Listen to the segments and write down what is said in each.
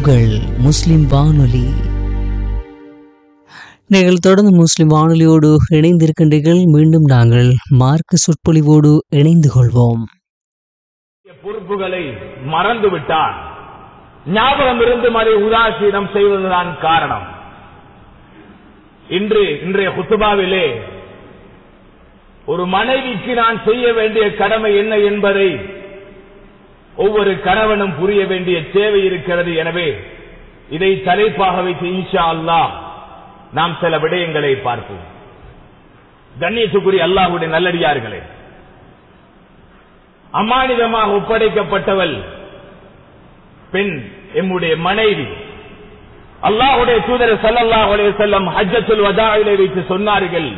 உங்கள் முஸ்லிம் வானொலி நீங்கள் தொடர்ந்து முஸ்லிம் வானொலியோடு இணைந்திருக்கின்றீர்கள் மீண்டும் நாங்கள் மார்க்க சொற்பொழிவோடு இணைந்து கொள்வோம் பொறுப்புகளை மறந்து விட்டார் ஞாபகம் இருந்து அதை உதாசீனம் செய்வதுதான் காரணம் இன்று இன்றைய குத்துபாவிலே ஒரு மனைவிக்கு நான் செய்ய வேண்டிய கடமை என்ன என்பதை ஒவ்வொரு கணவனும் புரிய வேண்டிய தேவை இருக்கிறது எனவே இதை தலைப்பாக வைத்து இன்ஷா அல்லாஹ் நாம் சில விடயங்களை பார்ப்போம் கண்ணியத்துக்குரிய அல்லாஹுடைய நல்லடியார்களே அமானிதமாக ஒப்படைக்கப்பட்டவள் பெண் எம்முடைய மனைவி அல்லாஹுடைய தூதர் சல்லல்லாஹு அலைஹி வஸல்லம் ஹஜ்ஜத்துல் வதாயிலே வைத்து சொன்னார்கள்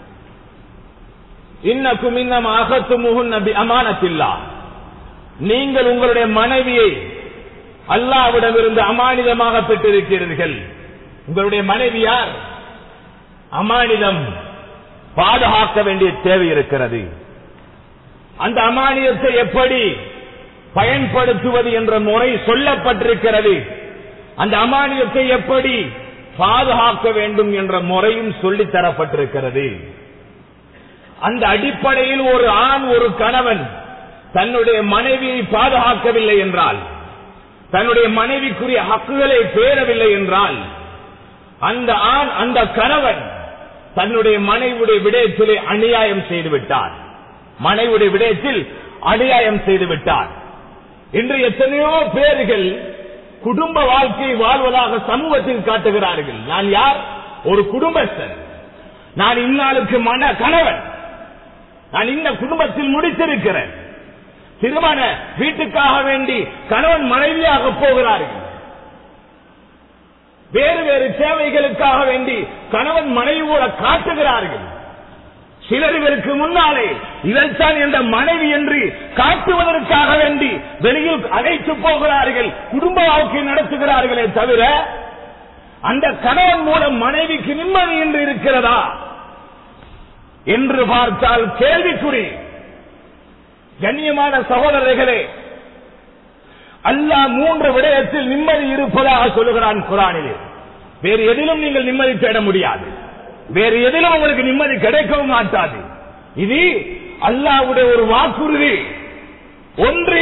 இன்னக்கும் இன்னம் அகத்துமுகுன் நபி அமானத்தில்லா நீங்கள் உங்களுடைய மனைவியை அல்லாவிடமிருந்து அமானிதமாக பெற்றிருக்கிறீர்கள் உங்களுடைய மனைவி யார் அமானிதம் பாதுகாக்க வேண்டிய தேவை இருக்கிறது அந்த அமானியத்தை எப்படி பயன்படுத்துவது என்ற முறை சொல்லப்பட்டிருக்கிறது அந்த அமானியத்தை எப்படி பாதுகாக்க வேண்டும் என்ற முறையும் சொல்லித் தரப்பட்டிருக்கிறது அந்த அடிப்படையில் ஒரு ஆண் ஒரு கணவன் தன்னுடைய மனைவியை பாதுகாக்கவில்லை என்றால் தன்னுடைய மனைவிக்குரிய ஹக்குகளை பேரவில்லை என்றால் அந்த ஆண் அந்த கணவன் தன்னுடைய மனைவியுடைய விடயத்திலே அநியாயம் செய்து விட்டார் மனைவியுடைய விடயத்தில் அநியாயம் செய்து விட்டார் இன்று எத்தனையோ பேர்கள் குடும்ப வாழ்க்கையை வாழ்வதாக சமூகத்தில் காட்டுகிறார்கள் நான் யார் ஒரு குடும்பஸ்தன் நான் இந்நாளுக்கு மன கணவன் நான் இந்த குடும்பத்தில் முடித்திருக்கிறேன் திருமண வீட்டுக்காக வேண்டி கணவன் மனைவியாக போகிறார்கள் வேறு வேறு சேவைகளுக்காக வேண்டி கணவன் மனைவி கூட காட்டுகிறார்கள் சிலர் இவருக்கு முன்னாலே இவள்தான் என்ற மனைவி என்று காட்டுவதற்காக வேண்டி வெளியில் அழைத்து போகிறார்கள் குடும்ப வாழ்க்கை நடத்துகிறார்களே தவிர அந்த கணவன் மூலம் மனைவிக்கு நிம்மதி என்று இருக்கிறதா என்று பார்த்தால் கேள்விக்குறி கண்ணியமான சகோதரர்களே அல்லாஹ் மூன்று விடயத்தில் நிம்மதி இருப்பதாக சொல்லுகிறான் குரானிலே வேறு எதிலும் நீங்கள் நிம்மதி தேட முடியாது வேறு எதிலும் உங்களுக்கு நிம்மதி கிடைக்கவும் மாட்டாது இது அல்லாவுடைய ஒரு வாக்குறுதி ஒன்று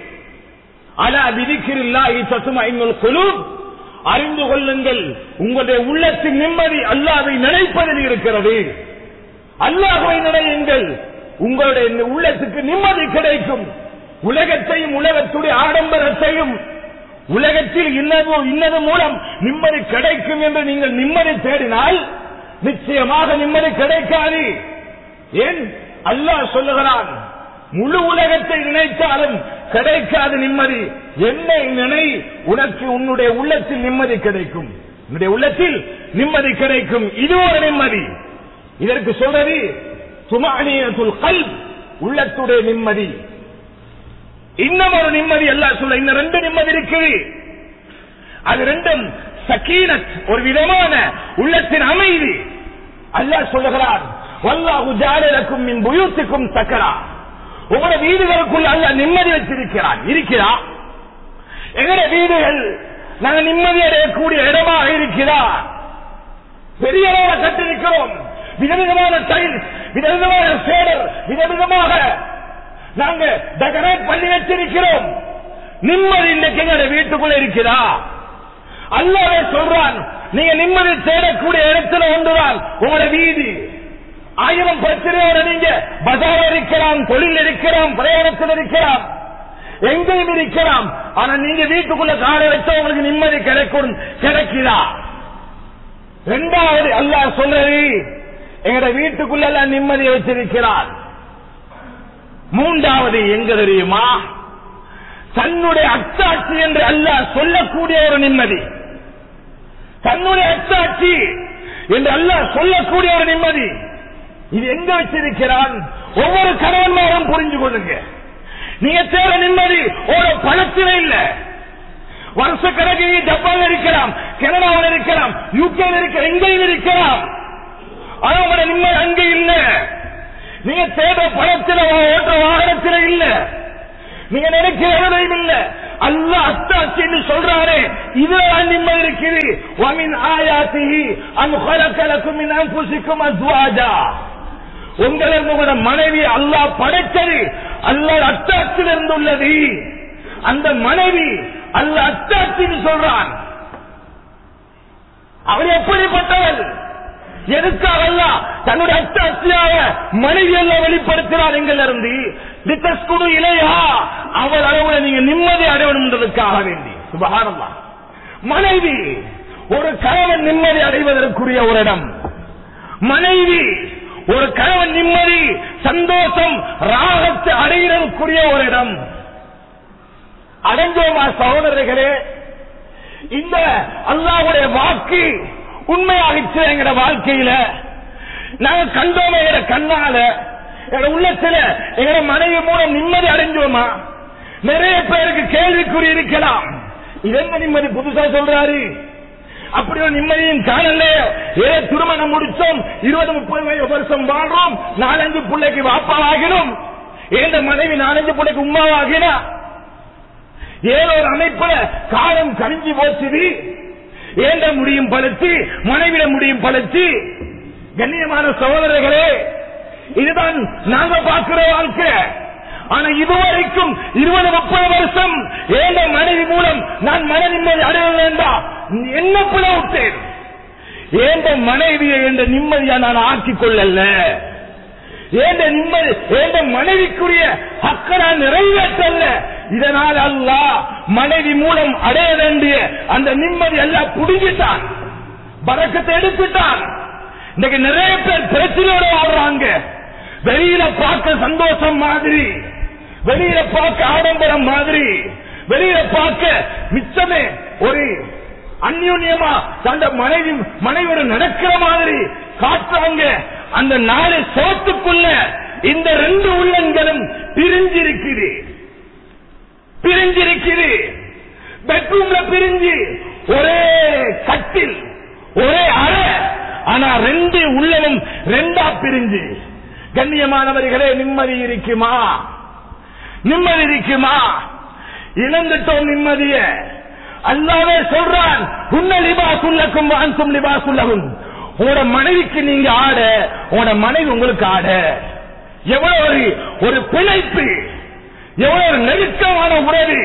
அலா விதிக்கிறில்லாஹி சத்துமா எங்கள் குழு அறிந்து கொள்ளுங்கள் உங்களுடைய உள்ளத்தின் நிம்மதி அல்லாவை நினைப்பதில் இருக்கிறது அல்லாஹை நினையுங்கள் உங்களுடைய உள்ளத்துக்கு நிம்மதி கிடைக்கும் உலகத்தையும் உலகத்துடைய ஆடம்பரத்தையும் உலகத்தில் இன்னது இன்னது மூலம் நிம்மதி கிடைக்கும் என்று நீங்கள் நிம்மதி தேடினால் நிச்சயமாக நிம்மதி கிடைக்காது ஏன் அல்லாஹ் சொல்லுகிறான் முழு உலகத்தை நினைத்தாலும் கிடைக்காத நிம்மதி என்னை நினை உனக்கு உன்னுடைய உள்ளத்தில் நிம்மதி கிடைக்கும் உன்னுடைய உள்ளத்தில் நிம்மதி கிடைக்கும் இது ஒரு நிம்மதி இதற்கு சொல்றது சுமானியத்துல் கல் உள்ளத்துடைய நிம்மதி இன்னும் ஒரு நிம்மதி எல்லாம் சொல்ல இன்னும் ரெண்டு நிம்மதி இருக்குது அது ரெண்டும் சக்கீனத் ஒரு விதமான உள்ளத்தின் அமைதி அல்லாஹ் சொல்லுகிறார் வல்லாஹு ஜாலலக்கும் மின் புயூத்துக்கும் சக்கரா உங்களோட வீடுகளுக்குள்ள அல்ல நிம்மதி வச்சிருக்கிறான் இருக்கிறா எங்கட வீடுகள் நாங்க நிம்மதி அடையக்கூடிய இடமாக இருக்கிறா பெரிய அளவில் கட்டிருக்கிறோம் விதவிதமான டைல்ஸ் விதவிதமான சேடர் விதவிதமாக நாங்க டெக்கரேட் பண்ணி வச்சிருக்கிறோம் நிம்மதி இன்றைக்கு எங்க வீட்டுக்குள்ள இருக்கிறா அல்லாவே சொல்றான் நீங்க நிம்மதி தேடக்கூடிய இடத்துல ஒன்றுதான் உங்களோட வீதி ஆயிரம் பிரச்சனையோட நீங்க பஜார் இருக்கலாம் தொழில் இருக்கலாம் பிரயாணத்தில் இருக்கலாம் எங்கேயும் இருக்கலாம் ஆனா நீங்க வீட்டுக்குள்ள காலை வச்சா உங்களுக்கு நிம்மதி கிடைக்கும் கிடைக்குதா ரெண்டாவது அல்லாஹ் சொல்றது எங்கட வீட்டுக்குள்ள எல்லாம் நிம்மதியை வச்சிருக்கிறார் மூன்றாவது எங்க தெரியுமா தன்னுடைய அத்தாட்சி என்று அல்லாஹ் சொல்லக்கூடிய ஒரு நிம்மதி தன்னுடைய அத்தாட்சி என்று அல்லாஹ் சொல்லக்கூடிய ஒரு நிம்மதி இது எங்க வச்சிருக்கிறான் ஒவ்வொரு கணவன்மாரும் புரிஞ்சு கொள்ளுங்க நீங்க தேவை நிம்மதி ஒரு பணத்தில இல்ல வருஷ கணக்கு நீங்க ஜப்பான் இருக்கலாம் கனடாவில் இருக்கலாம் யூகேல இருக்க எங்கேயும் இருக்கலாம் ஆனா உங்களோட நிம்மதி அங்க இல்ல நீங்க தேடுற பணத்தில் ஓட்டுற வாகனத்தில் இல்ல நீங்க நினைக்கிற எதுலையும் இல்ல அல்லாஹ் அத்தாட்சின்னு சொல்றாரே இதுதான் நிம்மதி இருக்குது வமின் ஆயாத்திஹி அன் ஹலகலக்கும் மின் அன்ஃபுசிக்கும் அஸ்வாஜா உங்களுக்கு உங்களோட மனைவி அல்லாஹ் படைத்தது அல்லாஹ் அத்தாட்சியில் இருந்துள்ளது அந்த மனைவி அல்லாஹ் அத்தாட்சின்னு சொல்றான் அவள் எப்படிப்பட்டவள் எதுக்காக அல்லாஹ் தன்னுடைய அத்தாட்சியாக மனைவி எல்லாம் வெளிப்படுத்தினார் எங்கள் இருந்து லித்தஸ்குடு இலையா அவள் அளவுல நீங்க நிம்மதி அடையணுன்றதுக்காக வேண்டி சுபகாரம்மா மனைவி ஒரு கணவன் நிம்மதி அடைவதற்குரிய ஒரு இடம் மனைவி ஒரு கணவன் நிம்மதி சந்தோஷம் ராகத்தை அடைகிறதுக்குரிய ஒரு இடம் அடைஞ்சோமா சகோதரர்களே இந்த அல்லாஹ்வுடைய வாக்கு உண்மையாகிச்சு எங்கட வாழ்க்கையில நாங்க கண்டோமே எங்கட கண்ணால எங்கட உள்ளத்துல எங்கட மனைவி மூலம் நிம்மதி அடைஞ்சோமா நிறைய பேருக்கு கேள்விக்குறி இருக்கலாம் இது என்ன நிம்மதி புதுசா சொல்றாரு அப்படி ஒரு நிம்மதியும் காணல ஏ திருமணம் முடிச்சோம் இருபது முப்பது வயது வருஷம் வாழ்றோம் நாலஞ்சு பிள்ளைக்கு வாப்பாவாகினோம் ஏந்த மனைவி நாலஞ்சு பிள்ளைக்கு உமாவாகினா ஏதோ ஒரு அமைப்புல காலம் கணிஞ்சு போச்சுது ஏண்ட முடியும் பழுத்து மனைவிட முடியும் பழுத்து கண்ணியமான சகோதரர்களே இதுதான் நாங்க பார்க்கிற வாழ்க்கை ஆனா இதுவரைக்கும் இருபது முப்பது வருஷம் ஏண்ட மனைவி மூலம் நான் மன நிம்மதி அடையலா என்ன புல விட்டேன் ஏண்ட மனைவியை என்ற நிம்மதியா நான் ஆக்கிக் கொள்ளல ஏண்ட நிம்மதி ஏண்ட மனைவிக்குரிய ஹக்க நான் நிறைவேற்றல்ல இதனால் அல்லாஹ் மனைவி மூலம் அடைய வேண்டிய அந்த நிம்மதி எல்லாம் புடுங்கிட்டான் பறக்கத்தை எடுத்துட்டான் இன்னைக்கு நிறைய பேர் பிரச்சனையோட வாழ்றாங்க வெளியில பார்க்க சந்தோஷம் மாதிரி வெளியில பார்க்க ஆடம்பரம் மாதிரி வெளியில பார்க்க மிச்சமே ஒரு அந்யோன்யமா தந்த மனைவி மனைவியோட நடக்கிற மாதிரி காட்டுறாங்க அந்த நாலு சோத்துக்குள்ள இந்த ரெண்டு உள்ளங்களும் பிரிஞ்சிருக்குது பிரிஞ்சிருக்குது பெட்ரூம்ல பிரிஞ்சு ஒரே கட்டில் ஒரே அறை ஆனா ரெண்டு உள்ளமும் ரெண்டா பிரிஞ்சு கண்ணியமானவர்களே நிம்மதி இருக்குமா நிம்மதி இருக்குமா இழந்துட்டோம் நிம்மதிய அல்லாவே சொல்றான் உன்ன லிபாசுல்லக்கும் வான்சும் லிபாசுல்லகும் உங்களோட மனைவிக்கு நீங்க ஆட உங்களோட மனைவி உங்களுக்கு ஆட எவ்வளவு ஒரு ஒரு பிழைப்பு எவ்வளவு ஒரு நெருக்கமான உறவு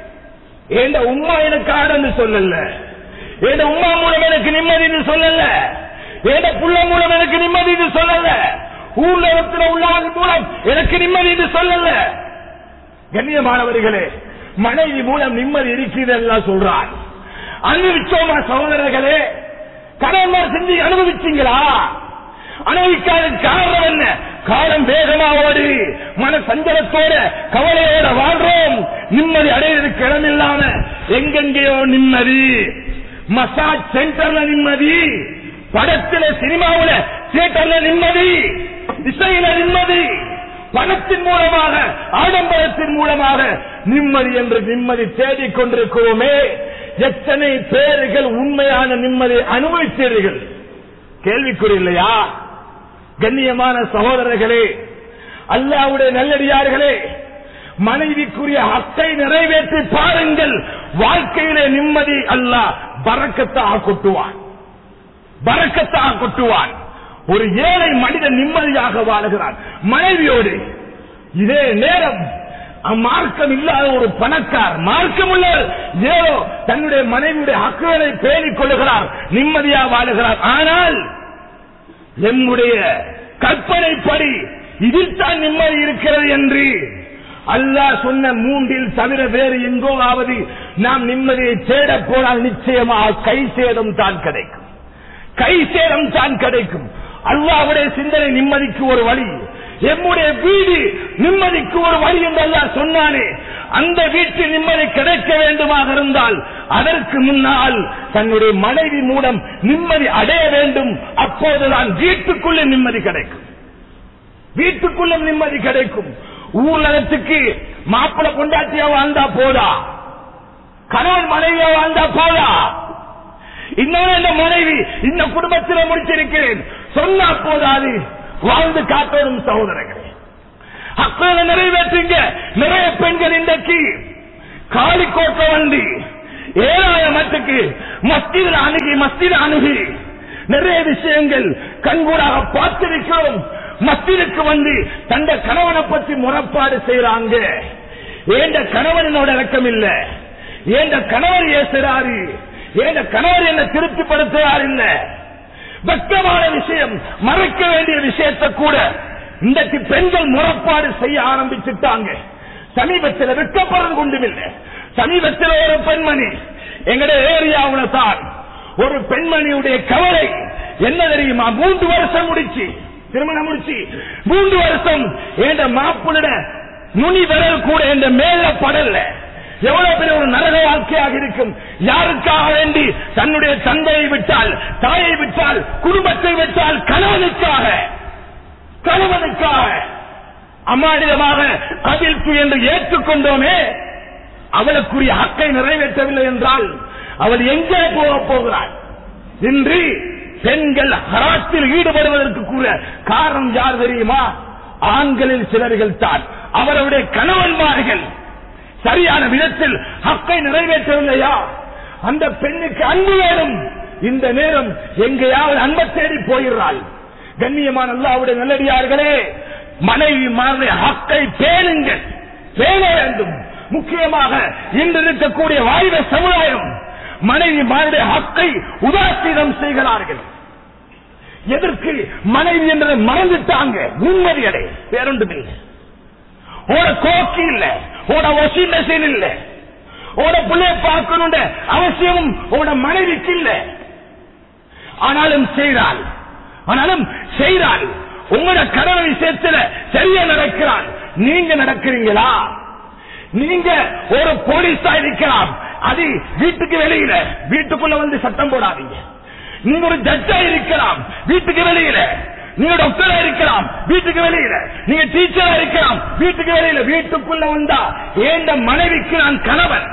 ஏண்ட உம்மா எனக்கு ஆடன்னு சொல்லல ஏண்ட உம்மா மூலம் எனக்கு நிம்மதின்னு சொல்லல ஏண்ட புள்ள மூலம் எனக்கு நிம்மதின்னு சொல்லல ஊர்ல இருக்கிற உள்ளவங்க மூலம் எனக்கு நிம்மதின்னு சொல்லல கண்ணியமானவர்களே மனைவி மூலம் நிம்மதி இருக்குது எல்லாம் சொல்றான் அனுபவிச்சோமா சகோதரர்களே கடன்மார் செஞ்சு அனுபவிச்சீங்களா அனுபவிக்காத காரணம் என்ன காலம் வேகமா ஓடி மன சஞ்சலத்தோட கவலையோட வாழ்றோம் நிம்மதி அடையிறதுக்கு இடம் இல்லாம எங்கெங்கேயோ நிம்மதி மசாஜ் சென்டர்ல நிம்மதி படத்துல சினிமாவுல தியேட்டர்ல நிம்மதி இசையில நிம்மதி பணத்தின் மூலமாக ஆடம்பரத்தின் மூலமாக நிம்மதி என்று நிம்மதி தேடிக் கொண்டிருக்கிறோமே எத்தனை பேர்கள் உண்மையான நிம்மதி அனுபவித்தீர்கள் கேள்விக்குறி இல்லையா கண்ணியமான சகோதரர்களே அல்லாவுடைய நல்லடியார்களே மனைவிக்குரிய ஹக்கை நிறைவேற்றி பாருங்கள் வாழ்க்கையிலே நிம்மதி அல்லாஹ் பறக்கத்தாக கொட்டுவான் பறக்கத்தாக கொட்டுவான் ஒரு ஏழை மனிதன் நிம்மதியாக வாழுகிறான் மனைவியோடு இதே நேரம் மார்க்கம் இல்லாத ஒரு பணக்கார் மார்க்கம் உள்ள ஏதோ தன்னுடைய மனைவியுடைய ஹக்குகளை பேணிக் கொள்ளுகிறார் நிம்மதியா வாழுகிறார் ஆனால் என்னுடைய கற்பனைப்படி இதில் தான் நிம்மதி இருக்கிறது என்று அல்லாஹ் சொன்ன மூன்றில் தவிர வேறு எங்கோவாவது நாம் நிம்மதியை தேட போனால் நிச்சயமாக கை சேதம் தான் கிடைக்கும் கை சேதம் தான் கிடைக்கும் அல்லாவுடைய சிந்தனை நிம்மதிக்கு ஒரு வழி எம்முடைய வீடு நிம்மதிக்கு ஒரு வழி என்று அல்லாஹ் சொன்னானே அந்த வீட்டில் நிம்மதி கிடைக்க வேண்டுமாக இருந்தால் அதற்கு முன்னால் தன்னுடைய மனைவி மூலம் நிம்மதி அடைய வேண்டும் அப்போதுதான் வீட்டுக்குள்ளே நிம்மதி கிடைக்கும் வீட்டுக்குள்ள நிம்மதி கிடைக்கும் ஊர்லகத்துக்கு மாப்பிள கொண்டாட்டியா வாழ்ந்தா போதா கணவன் மனைவியா வாழ்ந்தா போதா இன்னொரு இந்த மனைவி இந்த குடும்பத்தில் முடிச்சிருக்கிறேன் சொன்னா போதாது வாழ்ந்து காட்டணும் சகோதரர்களே அக்கறை நிறைவேற்றுங்க நிறைய பெண்கள் இன்றைக்கு காலிக்கோட்ட வண்டி ஏழாயிரத்துக்கு மஸ்தியில் அணுகி மஸ்தியில் அணுகி நிறைய விஷயங்கள் கண்கூடாக பார்த்திருக்கிறோம் மஸ்திலுக்கு வந்து தந்த கணவனை பற்றி முறப்பாடு செய்யறாங்க ஏண்ட கணவனோட இறக்கம் இல்ல ஏண்ட கணவர் ஏசுறாரு ஏண்ட கணவர் என்ன திருப்திப்படுத்துறார் இல்ல வெட்கமான விஷயம் மறைக்க வேண்டிய விஷயத்தை கூட இன்றைக்கு பெண்கள் முறப்பாடு செய்ய ஆரம்பிச்சுட்டாங்க சமீபத்தில் வெட்கப்படுறது கொண்டுமில்லை சமீபத்தில் ஒரு பெண்மணி எங்களுடைய ஏரியாவுல தான் ஒரு பெண்மணியுடைய கவலை என்ன தெரியுமா மூன்று வருஷம் முடிச்சு திருமணம் முடிச்சு மூன்று வருஷம் என்ற மாப்பிளிட நுனி விரல் கூட என்ற மேல படல எவ்வளவு பெரிய ஒரு நரக வாழ்க்கையாக இருக்கும் யாருக்காக வேண்டி தன்னுடைய தந்தையை விட்டால் தாயை விட்டால் குடும்பத்தை விட்டால் கணவனுக்காக கணவனுக்காக அம்மாடிதமாக கவிழ்ப்பு என்று ஏற்றுக்கொண்டோமே அவளுக்குரிய ஹக்கை நிறைவேற்றவில்லை என்றால் அவள் எங்கே போக போகிறாள் இன்று பெண்கள் ஹராத்தில் ஈடுபடுவதற்கு கூட காரணம் யார் தெரியுமா ஆண்களில் சிலர்கள் தான் அவருடைய கணவன்மார்கள் சரியான விதத்தில் ஹக்கை நிறைவேற்றவில்லையா அந்த பெண்ணுக்கு அன்பு வேணும் இந்த நேரம் எங்கேயாவது அன்பை தேடி போகிறாள் கண்ணியமான அல்லாவுடைய நல்லடியார்களே மனைவி மாறுடைய ஹக்கை பேணுங்கள் பேண வேண்டும் முக்கியமாக இன்று இருக்கக்கூடிய வாய்ந்த சமுதாயம் மனைவி மாறுடைய ஹக்கை உதாசீனம் செய்கிறார்கள் எதற்கு மனைவி என்றதை மறந்துட்டாங்க நிம்மதி அடை வேறொன்றுமில்லை ஓட கோக்கி இல்ல ஓட வாஷிங் மெஷின் இல்ல ஓட பிள்ளைய பார்க்கணும் அவசியமும் ஓட மனைவிக்கு இல்ல ஆனாலும் செய்தால் ஆனாலும் செய்தால் உங்களோட கடமை விஷயத்துல சரியா நடக்கிறான் நீங்க நடக்கிறீங்களா நீங்க ஒரு போலீஸா இருக்கலாம் அது வீட்டுக்கு வெளியில வீட்டுக்குள்ள வந்து சட்டம் போடாதீங்க நீங்க ஒரு ஜட்ஜா இருக்கலாம் வீட்டுக்கு வெளியில நீங்க டாக்டரா இருக்கலாம் வீட்டுக்கு வெளியில நீங்க டீச்சரா இருக்கலாம் வீட்டுக்கு வெளியில வீட்டுக்குள்ள வந்தா ஏந்த மனைவிக்கு நான் கணவன்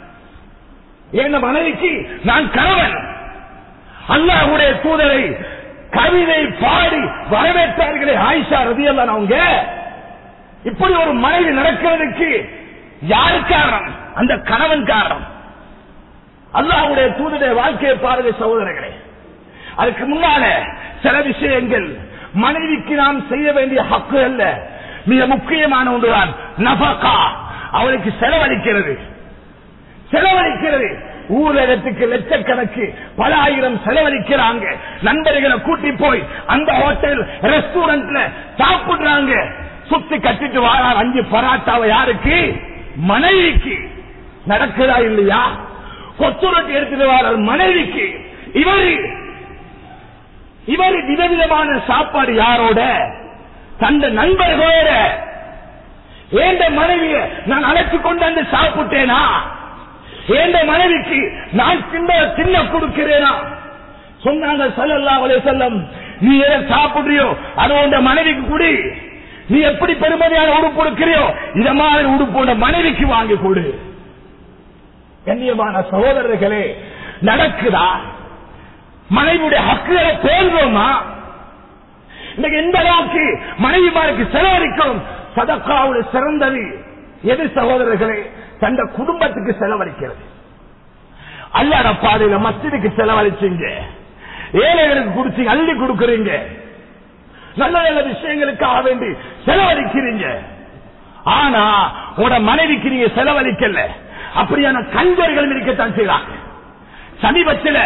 ஏந்த மனைவிக்கு நான் கணவன் அல்லாஹுடைய தூதரை கவிதை பாடி வரவேற்றார்களே ஆயிஷா ரதியல்லான் அவங்க இப்படி ஒரு மனைவி நடக்கிறதுக்கு யாரு காரணம் அந்த கணவன் காரணம் அல்லாஹுடைய தூதருடைய வாழ்க்கையை பாருங்க சகோதரர்களே அதுக்கு முன்னால சில விஷயங்கள் மனைவிக்கு நாம் செய்ய வேண்டிய ஹக்கு அல்ல மிக முக்கியமான ஒன்றுதான் நபகா அவளுக்கு செலவழிக்கிறது செலவழிக்கிறது ஊரகத்துக்கு லட்சக்கணக்கு பல ஆயிரம் செலவழிக்கிறாங்க நண்பர்களை கூட்டி போய் அந்த ஹோட்டல் ரெஸ்டாரண்ட்ல சாப்பிடுறாங்க சுத்தி கட்டிட்டு வாரார் அஞ்சு பராட்டாவை யாருக்கு மனைவிக்கு நடக்குதா இல்லையா கொத்துரட்டி எடுத்துட்டு வாரார் மனைவிக்கு இவரு இவர் விதவிதமான சாப்பாடு யாரோட தந்த நண்பர்களோட ஏண்ட மனைவிய நான் அழைத்து கொண்டு வந்து சாப்பிட்டேனா ஏண்ட மனைவிக்கு நான் சின்ன சின்ன கொடுக்கிறேனா சொன்னாங்க சல்லல்லா அலைஹி செல்லம் நீ எதை சாப்பிடுறியோ அது உண்ட மனைவிக்கு குடி நீ எப்படி பெருமதியான உடுப்பு கொடுக்கிறியோ இத மாதிரி உடுப்பு உண்ட மனைவிக்கு வாங்கி கொடு கண்ணியமான சகோதரர்களே நடக்குதா மனைவியுடைய ஹக்குகளை பேர்வோமா இன்னைக்கு எந்த அளவுக்கு மனைவிமாருக்கு செலவழிக்கும் சதக்காவுடைய சிறந்தது எது சகோதரர்களே தந்த குடும்பத்துக்கு செலவழிக்கிறது அல்லாட பாதையில மஸ்ஜிதுக்கு செலவழிச்சீங்க ஏழைகளுக்கு குடிச்சீங்க அள்ளி கொடுக்கறீங்க நல்ல நல்ல விஷயங்களுக்காக வேண்டி செலவழிக்கிறீங்க ஆனா உங்களோட மனைவிக்கு நீங்க செலவழிக்கல அப்படியான கஞ்சர்கள் இருக்கத்தான் செய்யறாங்க சமீபத்தில்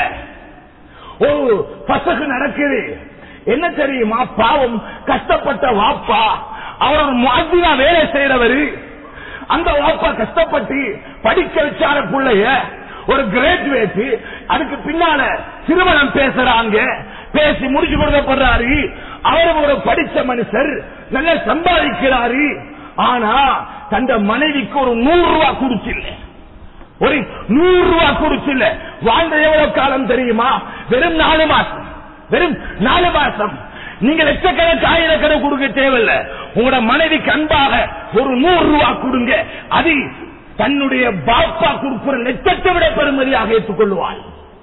ஒரு பசகு நடக்குது என்ன தெரியுமா பாவம் கஷ்டப்பட்ட வாப்பா அவர் ஒரு மாதினா வேலை செய்யறவரு அந்த வாப்பா கஷ்டப்பட்டு படிக்க வச்சார பிள்ளைய ஒரு கிராஜுவேட் அதுக்கு பின்னால திருமணம் பேசுறாங்க பேசி முடிச்சு கொடுக்கப்படுறாரு அவரும் ஒரு படிச்ச மனுஷர் நல்ல சம்பாதிக்கிறாரு ஆனா தந்த மனைவிக்கு ஒரு நூறு ரூபாய் கொடுச்சில்ல ஒரு நூறு ரூபாய் கொடுச்சில்ல வாழ்ந்த எவ்வளவு காலம் தெரியுமா வெறும் நாலு மாசம் வெறும் நாலு மாசம் நீங்க லட்சக்கணக்கு ஆயிரக்கணக்கு கொடுக்க தேவையில்ல உங்களோட மனைவிக்கு அன்பாக ஒரு நூறு ரூபாய் கொடுங்க அது தன்னுடைய பாப்பா கொடுக்கிற லட்சத்தை விட பெருமதியாக ஏற்றுக்கொள்வாள்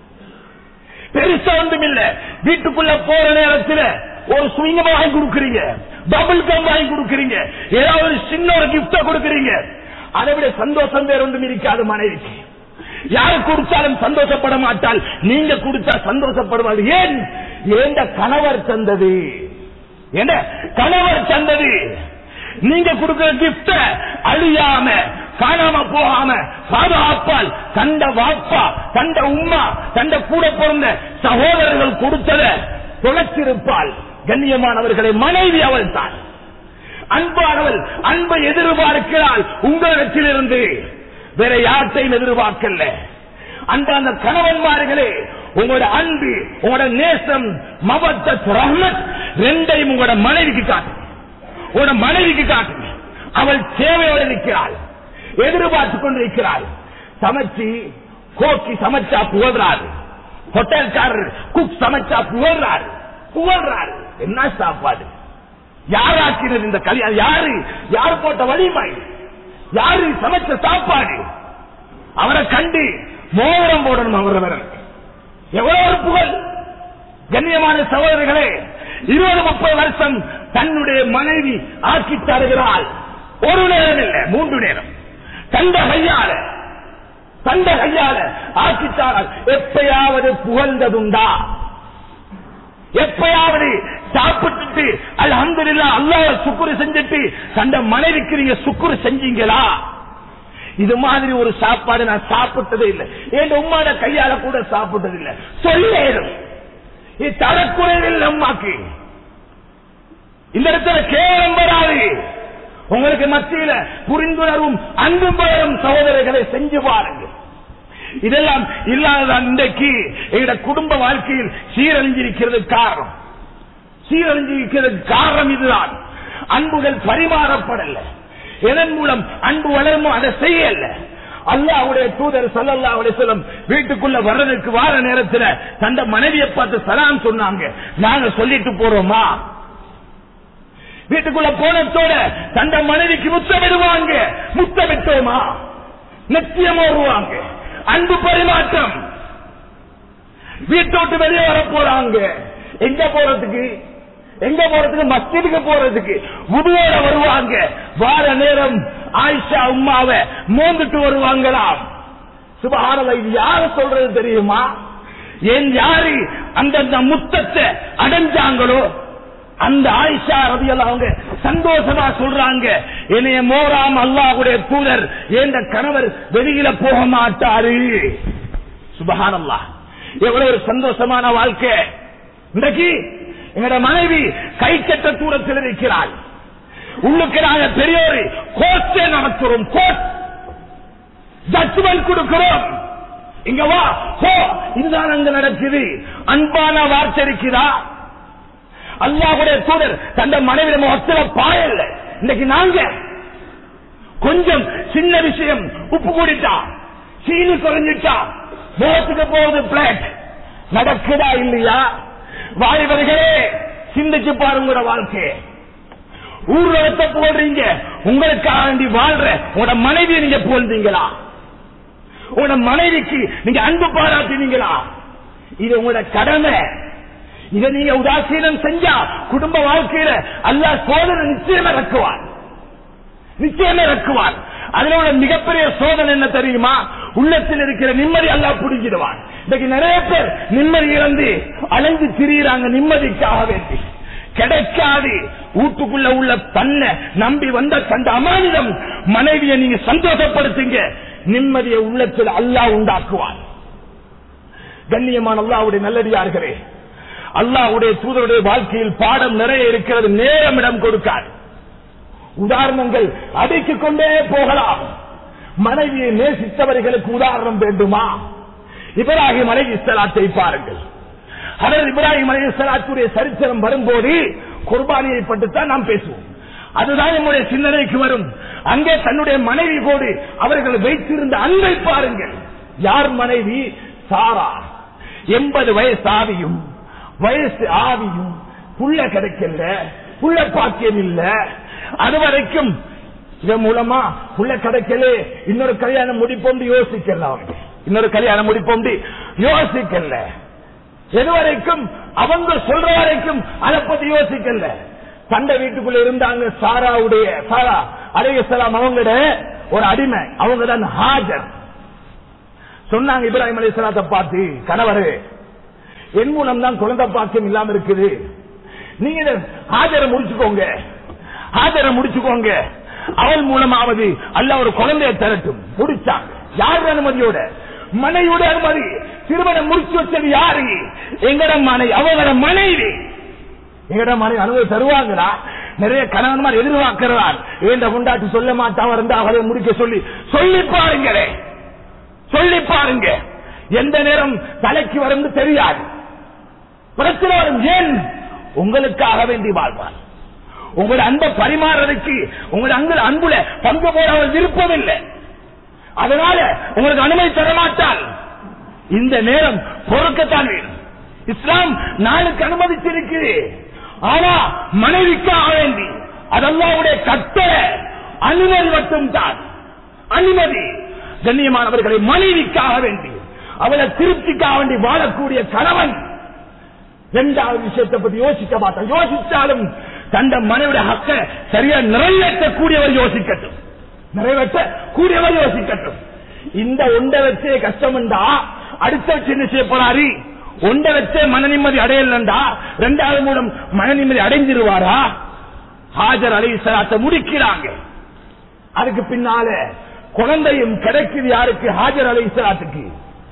பெருசா ஒன்றும் இல்ல வீட்டுக்குள்ள போற நேரத்தில் ஒரு சுவிங்க வாங்கி கொடுக்கறீங்க டபுள் கம் வாங்கி கொடுக்கறீங்க ஏதாவது சின்ன ஒரு கிஃப்ட கொடுக்கறீங்க அதை விட சந்தோஷம் வேற ஒன்றும் இருக்காது மனைவிக்கு யாரு கொடுத்தாலும் சந்தோஷப்பட மாட்டால் நீங்க கொடுத்தா சந்தோஷப்படுவாள் ஏன் ஏண்ட கணவர் தந்தது என்ன கணவர் தந்தது நீங்க கொடுக்கிற கிஃப்ட அழியாம காணாம போகாம பாதுகாப்பால் கண்ட வாப்பா கண்ட உம்மா கண்ட கூட பிறந்த சகோதரர்கள் கொடுத்தத தொலைச்சிருப்பாள் கண்ணியமானவர்களை மனைவி அவள் தான் அன்பானவள் அன்பை எதிர்பார்க்கிறாள் உங்களிடத்திலிருந்து வேற யார்த்தையும் எதிர்பார்க்கல அன்பான கணவன்மார்களே உங்களோட அன்பு உங்களோட நேசம் மபத்த ரஹ்மத் ரெண்டையும் உங்களோட மனைவிக்கு காட்டுங்க உங்களோட மனைவிக்கு காட்டுங்க அவள் தேவையோடு இருக்கிறாள் எதிர்பார்த்து கொண்டிருக்கிறாள் சமைச்சு கோக்கி சமைச்சா புகழ்றாரு ஹோட்டல்காரர் குக் சமைச்சா புகழ்றாரு புகழ்றாரு என்ன சாப்பாடு யாராக்கினது இந்த கல்யாணம் யாரு யார் போட்ட வலிமை யாரு சமைச்ச சாப்பாடு அவரை கண்டு மோதிரம் போடணும் அவர் விரல் எவ்வளவு ஒரு புகழ் கண்ணியமான சகோதரர்களே இருபது முப்பது வருஷம் தன்னுடைய மனைவி ஆக்கி தருகிறாள் ஒரு நேரம் இல்லை மூன்று நேரம் தந்த கையால தந்த கையால ஆக்கித்தாரால் எப்பயாவது புகழ்ந்ததுண்டா எப்பயாவது சாப்பிட்டுட்டு அல்ஹம்துலில்லா அல்லாஹ் சுக்குரு செஞ்சுட்டு தந்த மனைவிக்கு நீங்க சுக்குரு செஞ்சீங்களா இது மாதிரி ஒரு சாப்பாடு நான் சாப்பிட்டதே இல்லை என் உம்மாட கையால கூட சாப்பிட்டது இல்லை சொல்லேடும் இது தரக்குறைவில் அம்மாக்கு இந்த இடத்துல கேவலம் வராது உங்களுக்கு மத்தியில புரிந்துணர்வும் அன்பும் வரும் சகோதரர்களை செஞ்சு பாருங்க இதெல்லாம் இல்லாததான் இன்றைக்கு எங்க குடும்ப வாழ்க்கையில் சீரழிஞ்சிருக்கிறது காரணம் சீரழிஞ்சிருக்கிறது காரணம் இதுதான் அன்புகள் பரிமாறப்படல எதன் மூலம் அன்பு வளருமோ அதை செய்யல அல்லாவுடைய தூதர் சல்லல்லா சொல்லம் வீட்டுக்குள்ள வர்றதுக்கு வார நேரத்துல தந்த மனைவியை பார்த்து சலாம் சொன்னாங்க நாங்க சொல்லிட்டு போறோமா வீட்டுக்குள்ள போனத்தோட தந்த மனைவிக்கு முத்தமிடுவாங்க முத்தமிட்டோமா நிச்சயம் வருவாங்க அன்பு பரிமாற்றம் வீட்டை விட்டு வெளியே வர போறாங்க எங்க போறதுக்கு எங்க போறதுக்கு மஸ்ஜிதுக்கு போறதுக்கு உதுவோட வருவாங்க வார நேரம் ஆயிஷா உம்மாவை மோந்துட்டு வருவாங்களாம் சுபஹானல்லாஹ் இது யாரு சொல்றது தெரியுமா ஏன் யாரு அந்தந்த முத்தத்தை அடைஞ்சாங்களோ அந்த ஆயிஷா ரதியெல்லாம் அவங்க சந்தோஷமா சொல்றாங்க என்னைய மோராம் அல்லாஹ்வுடைய தூதர் என்ற கணவர் வெளியில போக மாட்டாரு சுபஹானல்லாஹ் எவ்வளவு ஒரு சந்தோஷமான வாழ்க்கை இன்றைக்கு எங்கட மனைவி கை கட்ட தூரத்தில் இருக்கிறாள் உள்ளுக்கு நாங்க பெரியோரு கோர்ட்டே நடத்துறோம் கோர்ட் ஜட்ஜ்மெண்ட் கொடுக்கிறோம் இங்க வா போ இதுதான் அங்க நடக்குது அன்பான வார்த்தை இருக்குதா அல்லாஹ்வுடைய தூதர் தந்த மனைவி முகத்துல பாயல்ல இன்னைக்கு நாங்க கொஞ்சம் சின்ன விஷயம் உப்பு கூடிட்டா சீனி குறைஞ்சிட்டா முகத்துக்கு போகுது பிளேட் நடக்குதா இல்லையா வாலிபர்களே சிந்திச்சு பாருங்க வாழ்க்கை ஊர்வலத்தை புகழ்றீங்க உங்களுக்காக வேண்டி வாழ்ற உங்களோட மனைவியை நீங்க புகழ்ந்தீங்களா உங்களோட மனைவிக்கு நீங்க அன்பு பாராட்டினீங்களா இது உங்களோட கடமை இதை நீங்க உதாசீனம் செஞ்சா குடும்ப வாழ்க்கையில அல்லாஹ் சோதனை நிச்சயம் இறக்குவார் நிச்சயம் இறக்குவார் அதுல உள்ள மிகப்பெரிய சோதனை என்ன தெரியுமா உள்ளத்தில் இருக்கிற நிம்மதி அல்லாஹ் புடிச்சிடுவான் இன்னைக்கு நிறைய பேர் நிம்மதி இழந்து அலைஞ்சு திரியிறாங்க நிம்மதிக்காக வேண்டி கிடைக்காது வீட்டுக்குள்ள உள்ள தன்னை நம்பி வந்த கண்ட அமானிதம் மனைவியை நீங்க சந்தோஷப்படுத்துங்க நிம்மதியை உள்ளத்தில் அல்லாஹ் உண்டாக்குவான் கண்ணியமான அல்லாவுடைய நல்லடியார்களே அல்லாஹ்வுடைய தூதருடைய வாழ்க்கையில் பாடம் நிறைய இருக்கிறது நேரம் இடம் கொடுக்காது உதாரணங்கள் அடுக்கிக் கொண்டே போகலாம் மனைவியை நேசித்தவர்களுக்கு உதாரணம் வேண்டுமா இப்ராஹிம் அலை இஸ்லாத்தை பாருங்கள் அதர் இப்ராஹிம் அலை இஸ்லாத்துடைய சரித்திரம் வரும்போது குர்பானியை பட்டுத்தான் நாம் பேசுவோம் அதுதான் நம்முடைய சிந்தனைக்கு வரும் அங்கே தன்னுடைய மனைவி போடு அவர்கள் வைத்திருந்த அன்பை பாருங்கள் யார் மனைவி சாரா எண்பது வயசு ஆவியும் வயசு ஆவியும் புள்ள கிடைக்கல புள்ள பாக்கியம் இல்ல அது வரைக்கும் இதன் மூலமா புள்ள கிடைக்கல இன்னொரு கல்யாணம் முடிப்போம் யோசிக்கல அவங்க இன்னொரு கல்யாணம் முடிப்போம் யோசிக்கல எது வரைக்கும் அவங்க சொல்ற வரைக்கும் அதை பத்தி யோசிக்கல சண்டை வீட்டுக்குள்ள இருந்தாங்க சாராவுடைய சாரா அலையலாம் அவங்களோட ஒரு அடிமை அவங்க தான் ஹாஜர் சொன்னாங்க இப்ராஹிம் அலிஸ்லாத்தை பார்த்து கணவரே என் மூலம் தான் குழந்தை பாக்கியம் இல்லாம இருக்குது நீங்க இத ஹாஜரை முடிச்சுக்கோங்க ஹாஜரை முடிச்சுக்கோங்க அவள் மூலமாவது அல்ல ஒரு குழந்தையை தரட்டும் முடிச்சாங்க யார் அனுமதியோட மனைவியோட அனுமதி திருமணம் முடிச்சு வச்சது யாரு எங்கட மனைவி அவங்களோட மனைவி எங்கட மனைவி அனுமதி தருவாங்களா நிறைய கணவன்மார் எதிர்பார்க்கிறார் ஏண்ட கொண்டாட்டி சொல்ல மாட்டான் இருந்தா அவரை முடிக்க சொல்லி சொல்லி பாருங்களே சொல்லி பாருங்க எந்த நேரம் தலைக்கு வரும் தெரியாது பிரச்சனை வரும் ஏன் உங்களுக்காக வேண்டி வாழ்வார் உங்களோட அன்பை பரிமாறதுக்கு உங்களோட அன்பு அன்புல பங்கு போட அவர் விருப்பம் இல்லை அதனால உங்களுக்கு அனுமதி தர மாட்டால் இந்த நேரம் பொறுக்கத்தான் வேணும் இஸ்லாம் நாளுக்கு அனுமதிச்சிருக்கு ஆனா மனைவிக்காக வேண்டி அதெல்லாவுடைய கட்டளை அனுமதி மட்டும்தான் அனுமதி கண்ணியமானவர்களை மனைவிக்காக வேண்டி அவளை திருப்திக்காக வேண்டி வாழக்கூடிய கணவன் இரண்டாவது விஷயத்தை பத்தி யோசிக்க மாட்டான் யோசிச்சாலும் தந்த மனைவிட ஹக்க சரியா நிறைவேற்றக்கூடியவர் யோசிக்கட்டும் நிறைவேற்ற கூடியவர் யோசிக்கட்டும் இந்த ஒன்றை வச்சே கஷ்டம் என்றா அடுத்த வச்சு என்ன செய்ய போறாரு ஒன்றை வச்சே மன நிம்மதி அடையலண்டா ரெண்டாவது மூலம் மன நிம்மதி அடைஞ்சிருவாரா ஹாஜர் அலி சலாத்தை முடிக்கிறாங்க அதுக்கு பின்னால குழந்தையும் கிடைக்குது யாருக்கு ஹாஜர் அலி சலாத்துக்கு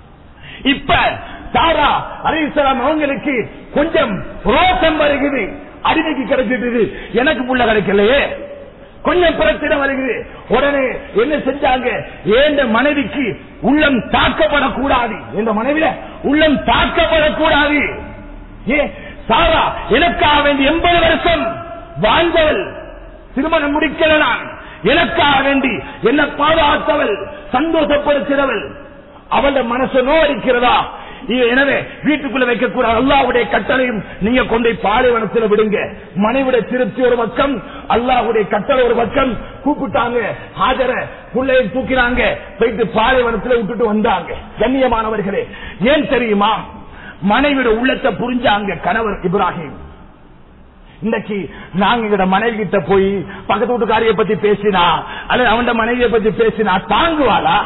இப்ப சாரா அலிசலாம் அவங்களுக்கு கொஞ்சம் ரோசம் வருகிறது அடிமைக்கு கிடைச்சிட்டு எனக்கு புள்ள கிடைக்கலையே கொஞ்சம் பிரச்சனை வருகிறது உடனே என்ன செஞ்சாங்க ஏந்த மனைவிக்கு உள்ளம் தாக்கப்படக்கூடாது இந்த மனைவில உள்ளம் தாக்கப்படக்கூடாது ஏ சாரா எனக்காக வேண்டி எண்பது வருஷம் வாழ்ந்தவள் திருமணம் முடிக்கல நான் எனக்காக வேண்டி என்ன பாதுகாத்தவள் சந்தோஷப்படுத்தினவள் அவளோட மனசு நோடிக்கிறதா எனவே வீட்டுக்குள்ள வைக்கக்கூடாது அல்லாவுடைய கட்டளையும் நீங்க கொண்டு பாலைவனத்தில் விடுங்க மனைவிட திருப்தி ஒரு பக்கம் அல்லாவுடைய கட்டளை ஒரு பக்கம் கூப்பிட்டாங்க ஹாஜர புள்ளையை தூக்கினாங்க போயிட்டு பாலைவனத்தில் விட்டுட்டு வந்தாங்க கண்ணியமானவர்களே ஏன் தெரியுமா மனைவிட உள்ளத்தை புரிஞ்சாங்க கணவர் இப்ராஹிம் இன்னைக்கு நாங்க எங்கட மனைவி கிட்ட போய் பக்கத்து வீட்டுக்காரிய பத்தி பேசினா அல்லது அவன் மனைவியை பத்தி பேசினா தாங்குவாளா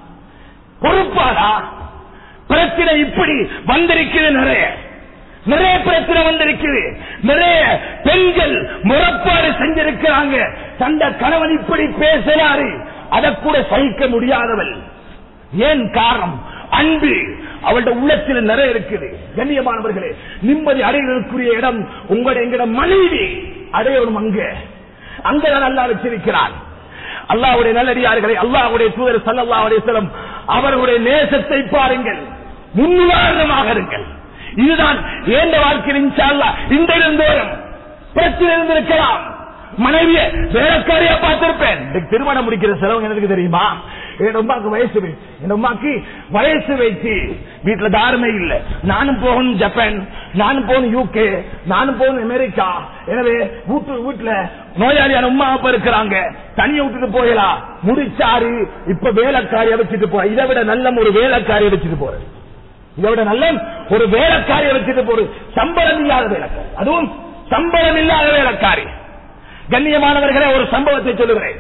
பொறுப்பாளா பிரச்சனை இப்படி வந்திருக்கிறது நிறைய நிறைய பிரச்சனை வந்திருக்குது நிறைய பெண்கள் முறப்பாடு செஞ்சிருக்கிறாங்க தந்த கணவன் இப்படி பேசுறாரு அதை கூட சகிக்க முடியாதவள் ஏன் காரணம் அன்பு அவளுடைய உள்ளத்தில் நிறைய இருக்குது கண்ணியமானவர்களே நிம்மதி அடைவதற்குரிய இடம் உங்களுடைய எங்கட மனைவி அடையணும் அங்க அங்கதான் நல்லா வச்சிருக்கிறார் அல்லாவுடைய நல்லடியார்களை அல்லாவுடைய தூதர் சல்லா அலிஸ்லம் அவர்களுடைய நேசத்தை பாருங்கள் முன்னுதாரணமாக இருங்கள் இதுதான் ஏந்த வாழ்க்கையில் இன்ஷால்லா இந்த இருந்தோறும் பிரச்சனை இருந்திருக்கலாம் மனைவிய வேலைக்காரியா பார்த்திருப்பேன் திருமணம் முடிக்கிற செலவு எனக்கு தெரியுமா என் அம்மாக்கு வயசு வயசு என் அம்மாக்கு வயசு வச்சு வீட்டுல தாருமே இல்ல நானும் போகணும் ஜப்பான் நானும் போகணும் யூகே நானும் போகணும் அமெரிக்கா எனவே வீட்டு வீட்டுல நோயாளியான உமா அப்பா இருக்கிறாங்க தனியை விட்டுட்டு போயலாம் முடிச்சாரு இப்ப வேலைக்காரியை வச்சுட்டு போ இதை விட நல்ல ஒரு வேலைக்காரியை வச்சுட்டு போறேன் இதை விட நல்ல ஒரு வேலைக்காரியை வச்சுட்டு போற சம்பளம் இல்லாத வேலைக்காரி அதுவும் சம்பளம் இல்லாத வேலைக்காரி கண்ணியமானவர்களே ஒரு சம்பவத்தை சொல்லுகிறேன்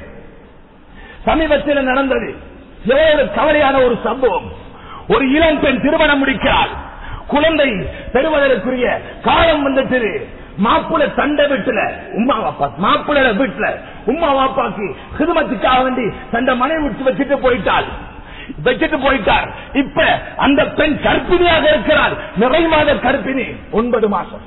சமீபத்தில் நடந்தது எவ்வளவு கவலையான ஒரு சம்பவம் ஒரு இளம் பெண் திருமணம் முடிக்கிறாள் குழந்தை பெறுவதற்குரிய காலம் வந்துட்டு மாப்பிள்ள தண்டை வீட்டுல உமா வாப்பா மாப்பிள்ள வீட்டுல உமா வாப்பாக்கு சிறுமத்துக்காக வேண்டி தண்ட மனைவி விட்டு வச்சுட்டு போயிட்டாள் வச்சுட்டு போயிட்டார் இப்ப அந்த பெண் கற்பிணியாக இருக்கிறார் நிறை மாத கற்பிணி ஒன்பது மாசம்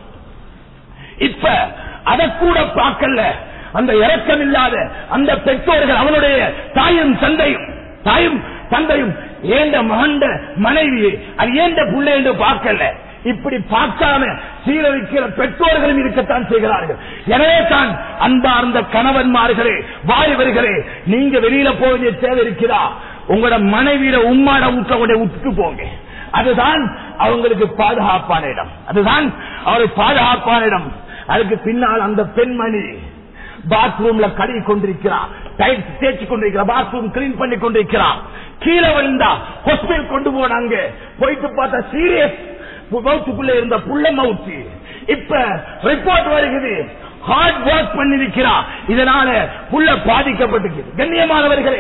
இப்ப அதை கூட பார்க்கல அந்த இறக்கம் இல்லாத அந்த பெற்றோர்கள் அவனுடைய தாயும் தந்தையும் தாயும் தந்தையும் ஏண்ட மகண்ட மனைவி அது ஏண்ட பிள்ளை என்று பார்க்கல இப்படி பார்க்காம சீரழிக்கிற பெற்றோர்களும் இருக்கத்தான் செய்கிறார்கள் எனவே தான் அன்பார்ந்த கணவன்மார்களே வாலிபர்களே நீங்க வெளியில போக வேண்டிய தேவை இருக்கிறா உங்களோட மனைவியில உம்மாட ஊட்ட கொண்டே விட்டு போங்க அதுதான் அவங்களுக்கு பாதுகாப்பான இடம் அதுதான் அவருக்கு பாதுகாப்பான இடம் அதுக்கு பின்னால் அந்த பெண்மணி பாத்ரூம்ல கழுவி கொண்டிருக்கிறார் டைல்ஸ் தேய்ச்சி கொண்டிருக்கிறார் பாத்ரூம் கிளீன் பண்ணி கொண்டிருக்கிறார் கீழே விழுந்தா ஹாஸ்பிட்டல் கொண்டு போனாங்க போயிட்டு பார்த்தா சீரியஸ் மவுத்துக்குள்ள இருந்த புள்ள மவுத்து இப்ப ரிப்போர்ட் வருகிறது ஹார்ட் ஒர்க் பண்ணிருக்கிறா இதனால புள்ள பாதிக்கப்பட்டிருக்கு கண்ணியமானவர்களே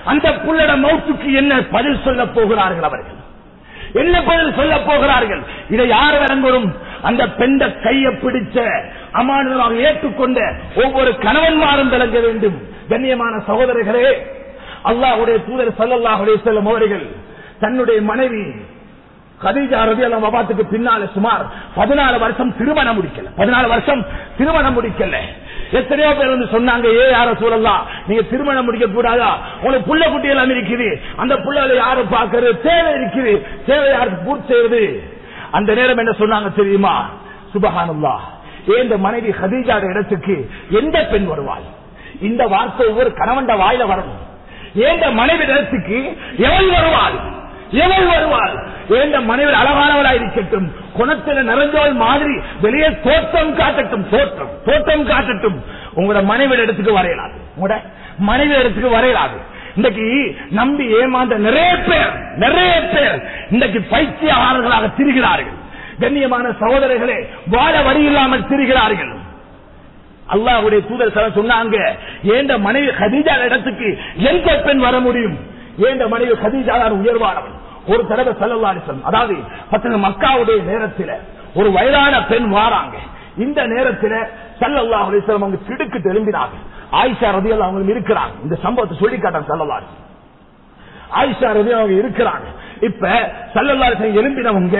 அந்த புள்ளட மௌத்துக்கு என்ன பதில் சொல்ல போகிறார்கள் அவர்கள் என்ன பதில் சொல்ல போகிறார்கள் இதை யார் விளங்கணும் அந்த பெண்ட கையை பிடிச்ச அமானுதமாக ஏற்றுக்கொண்ட ஒவ்வொரு கணவன்மாரும் விளங்க வேண்டும் கண்ணியமான சகோதரர்களே அல்லாஹ்வுடைய தூதர் ஸல்லல்லாஹு அலைஹி வஸல்லம் அவர்கள் தன்னுடைய மனைவி கதீஜா ரலியல்லாஹு வபாத்துக்கு பின்னால சுமார் 14 வருஷம் திருமணம் முடிக்கல 14 வருஷம் திருமணம் முடிக்கல எத்தனையோ பேர் வந்து சொன்னாங்க ஏ யார சூழல்லாம் நீங்க திருமணம் முடிக்க கூடாதா உங்களுக்கு புள்ள குட்டி எல்லாம் இருக்குது அந்த புள்ளைகளை யாரு பாக்குறது தேவை இருக்குது தேவை யாருக்கு பூர்த்தி செய்வது அந்த நேரம் என்ன சொன்னாங்க தெரியுமா சுபஹானல்லாஹ் ஏன் இந்த மனைவி ஹதீஜா இடத்துக்கு எந்த பெண் வருவாள் இந்த வார்த்தை ஒவ்வொரு கணவன்ட வாயில வரணும் ஏந்த மனைவி இடத்துக்கு எவள் வருவாள் எவள் வருவாள் ஏந்த மனைவி அழகானவளா இருக்கட்டும் குணத்துல நிறைஞ்சவள் மாதிரி வெளியே தோற்றம் காட்டட்டும் தோற்றம் தோற்றம் காட்டட்டும் உங்களோட மனைவி இடத்துக்கு வரையலாது உங்களோட மனைவி இடத்துக்கு வரையலாது இன்றைக்கு நம்பி ஏமாந்த நிறைய பேர் நிறைய பேர் இன்றைக்கு பைத்தியகாரர்களாக திரிகிறார்கள் கண்ணியமான சகோதரர்களே வாழ வழி இல்லாமல் திரிகிறார்கள் அல்லாஹ்வுடைய தூதர் ஸல்லல்லாஹு சொன்னாங்க ஏண்ட மனைவி ஹதீஜா இடத்துக்கு எந்த பெண் வர முடியும் ஏண்ட மனைவி ஹதீஜா தான் உயர்வானவன் ஒரு தடவை ஸல்லல்லாஹு அலைஹி வஸல்லம் அதாவது பத்து மக்காவுடைய நேரத்தில் ஒரு வயதான பெண் வாராங்க இந்த நேரத்தில் ஸல்லல்லாஹு அலைஹி வஸல்லம் அவங்க திடுக்கு எழும்பினாங்க ஆயிஷா ரதியல்லாஹு அவங்க இருக்கிறாங்க இந்த சம்பவத்தை சொல்லி காட்டாங்க ஸல்லல்லாஹு அலைஹி வஸல்லம். ஆயிஷா ரதியல்லாஹு அவங்க இருக்கிறாங்க இப்ப ஸல்லல்லாஹு அலைஹி வஸல்லம் எழும்பினவங்க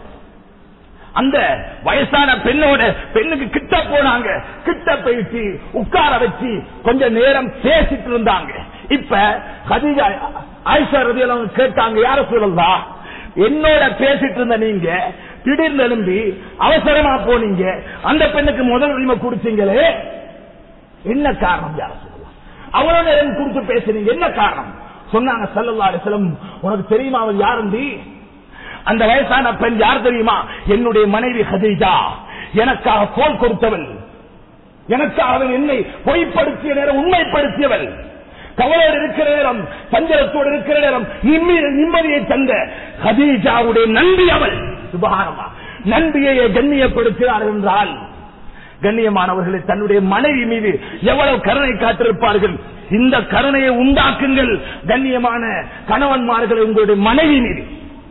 அந்த வயசான பெண்ணோட பெண்ணுக்கு கிட்ட போனாங்க கிட்ட போயிட்டு உட்கார வச்சு கொஞ்ச நேரம் பேசிட்டு இருந்தாங்க இப்ப கதிஜா ஆயிஷா ரதி அவங்க கேட்டாங்க யார சொல்லலா என்னோட பேசிட்டு இருந்த நீங்க திடீர்னு எழும்பி அவசரமா போனீங்க அந்த பெண்ணுக்கு முதல் உரிமை கொடுத்தீங்களே என்ன காரணம் யார சொல்லலாம் அவ்வளவு நேரம் கொடுத்து பேசுனீங்க என்ன காரணம் சொன்னாங்க சல்லல்லா அலிஸ்லம் உனக்கு தெரியுமா அவன் யாருந்தி அந்த வயசான பெண் யார் தெரியுமா என்னுடைய மனைவி ஹதீஜா எனக்காக கோல் கொடுத்தவள் எனக்காக அவள் என்னை பொய்ப்படுத்திய நேரம் உண்மைப்படுத்தியவள் கவலையோடு இருக்கிற நேரம் சஞ்சலத்தோடு இருக்கிற நேரம் நிம்மதி நிம்மதியை தந்த ஹதீஜாவுடைய நன்றி அவள் சுபகாரமா நன்றியை கண்ணியப்படுத்தினார் என்றால் கண்ணியமானவர்களை தன்னுடைய மனைவி மீது எவ்வளவு கருணை காத்திருப்பார்கள் இந்த கருணையை உண்டாக்குங்கள் கண்ணியமான கணவன்மார்களை உங்களுடைய மனைவி மீது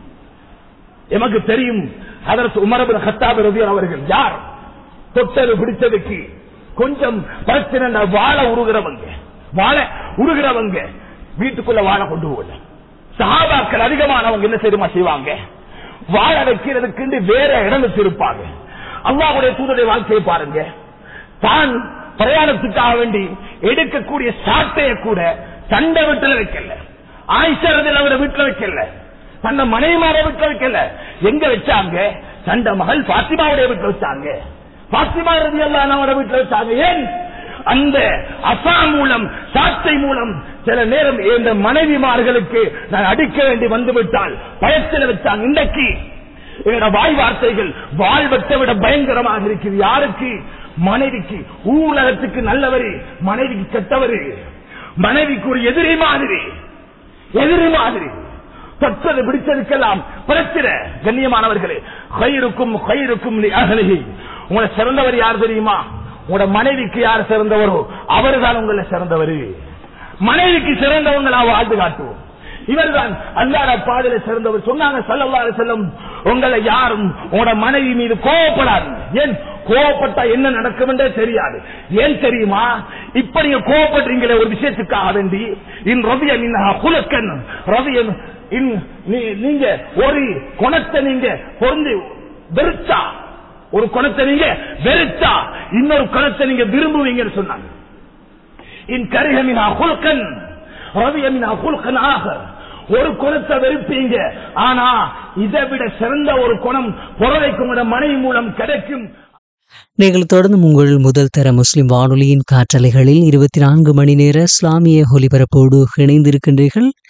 எமக்கு தெரியும் அதற்கு உமரபின் ஹத்தாபு ரபியர் அவர்கள் யார் தொட்டது பிடித்ததுக்கு கொஞ்சம் பிரச்சனை வாழ உருகிறவங்க வாழ உருகிறவங்க வீட்டுக்குள்ள வாழ கொண்டு போகல சஹாபாக்கள் அதிகமானவங்க என்ன செய்யுமா செய்வாங்க வாழ வைக்கிறதுக்கு வேற இடம் வச்சிருப்பாங்க அல்லாவுடைய தூதருடைய வாழ்க்கையை பாருங்க தான் பிரயாணத்துக்காக வேண்டி எடுக்கக்கூடிய சாட்டையை கூட சண்டை வீட்டுல வைக்கல ஆயிஷரதில் அவரை வீட்டுல வைக்கல தன்னை மனைவிமார வீட்டுல வைக்கல எங்க வச்சாங்க சண்ட மகள் பாத்திமாவுடைய வீட்டுல வச்சாங்க பாத்திமா ரதி எல்லாம் வீட்டுல வச்சாங்க ஏன் அந்த அசா மூலம் சாட்டை மூலம் சில நேரம் இந்த மனைவிமார்களுக்கு நான் அடிக்க வேண்டி வந்து விட்டால் பயத்தில் வச்சாங்க இன்றைக்கு எங்களோட வாய் வார்த்தைகள் வாழ்வத்தை விட பயங்கரமாக இருக்குது யாருக்கு மனைவிக்கு ஊழகத்துக்கு நல்லவரு மனைவிக்கு கெட்டவரு மனைவிக்கு ஒரு எதிரி மாதிரி எதிரி மாதிரி தொட்டது பிடிச்சதுக்கெல்லாம் பிரச்சனை கண்ணியமானவர்களே கயிறுக்கும் கயிறுக்கும் அகலகி உங்களை சிறந்தவர் யார் தெரியுமா உங்களோட மனைவிக்கு யார் சிறந்தவரோ அவர்தான் உங்களை சிறந்தவர் மனைவிக்கு சிறந்தவங்களா வாழ்ந்து காட்டுவோம் இவர்தான் அல்லாட பாதையில சிறந்தவர் சொன்னாங்க சல்லல்லாஹு செல்லும் உங்களை யாரும் உங்களோட மனைவி மீது கோவப்படாது ஏன் கோவப்பட்டா என்ன நடக்கும் என்றே தெரியாது ஏன் தெரியுமா இப்ப நீங்க கோவப்படுறீங்களே ஒரு விஷயத்துக்காக வேண்டி இன் ரவிய குலக்கன் ரவியன் நீங்க ஒரு குணத்தை நீங்க பொருந்தி வெறுத்தா ஒரு குணத்தை நீங்க வெறுத்தா இன்னொரு குணத்தை நீங்க விரும்புவீங்கன்னு சொன்னாங்க இன் கரிகமினா குல்கன் ரவியமினா குல்கன் ஆக ஒரு குணத்தை வெறுப்பீங்க ஆனா இதை விட சிறந்த ஒரு குணம் புறவைக்கும் மனைவி மூலம் கிடைக்கும் நீங்கள் தொடர்ந்து உங்கள் முதல் தர முஸ்லிம் வானொலியின் காற்றலைகளில் இருபத்தி நான்கு மணி நேர இஸ்லாமிய ஒலிபரப்போடு இணைந்திருக்கின்றீர்கள்